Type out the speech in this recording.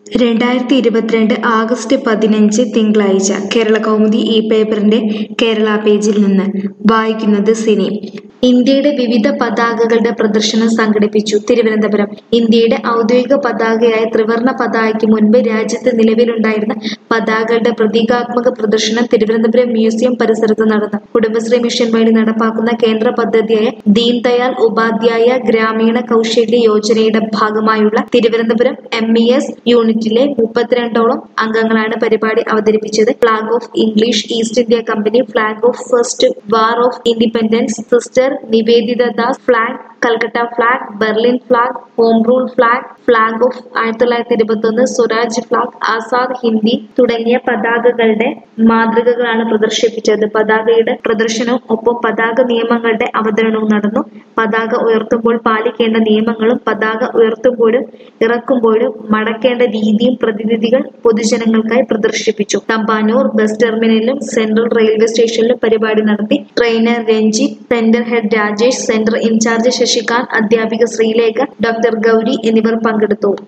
രണ്ടായിരത്തി ഇരുപത്തിരണ്ട് ആഗസ്റ്റ് പതിനഞ്ച് തിങ്കളാഴ്ച കേരള കൗമുദി ഈ പേപ്പറിന്റെ കേരള പേജിൽ നിന്ന് വായിക്കുന്നത് സിനി ഇന്ത്യയുടെ വിവിധ പതാകകളുടെ പ്രദർശനം സംഘടിപ്പിച്ചു തിരുവനന്തപുരം ഇന്ത്യയുടെ ഔദ്യോഗിക പതാകയായ ത്രിവർണ പതാകയ്ക്ക് മുൻപ് രാജ്യത്ത് നിലവിലുണ്ടായിരുന്ന പതാകകളുടെ പ്രതീകാത്മക പ്രദർശനം തിരുവനന്തപുരം മ്യൂസിയം പരിസരത്ത് നടന്നു കുടുംബശ്രീ മിഷൻ വഴി നടപ്പാക്കുന്ന കേന്ദ്ര പദ്ധതിയായ ദീൻ ദയാൽ ഉപാധ്യായ ഗ്രാമീണ കൗശല്യ യോജനയുടെ ഭാഗമായുള്ള തിരുവനന്തപുരം എം ഇ എസ് യൂണിറ്റിലെ മുപ്പത്തിരണ്ടോളം അംഗങ്ങളാണ് പരിപാടി അവതരിപ്പിച്ചത് flag of English East India Company flag of First War of Independence Sister Nivedita Das flag Calcutta flag Berlin flag Home Rule flag flag of ആയിരത്തി തൊള്ളായിരത്തി ഇരുപത്തി ഒന്ന് സ്വരാജ് ഫ്ലാഗ് ആസാദ് ഹിന്ദി തുടങ്ങിയ പതാകകളുടെ മാതൃകകളാണ് പ്രദർശിപ്പിച്ചത് പതാകയുടെ പ്രദർശനവും ഒപ്പം പതാക നിയമങ്ങളുടെ അവതരണവും നടന്നു പതാക ഉയർത്തുമ്പോൾ പാലിക്കേണ്ട നിയമങ്ങളും പതാക ഉയർത്തുമ്പോഴും ഇറക്കുമ്പോഴും മടക്കേണ്ട രീതിയും പ്രതിനിധികൾ പൊതുജനങ്ങൾക്കായി പ്രദർശിപ്പിച്ചു തമ്പാനൂർ ബസ് ടെർമിനലിലും സെൻട്രൽ റെയിൽവേ സ്റ്റേഷനിലും പരിപാടി നടത്തി trainer Ranjith centre head Rajesh centre incharge Sasikanth അധ്യാപിക ശ്രീലേഖ ഡോക്ടർ ഗൗരി എന്നിവർ പങ്കെടുത്തു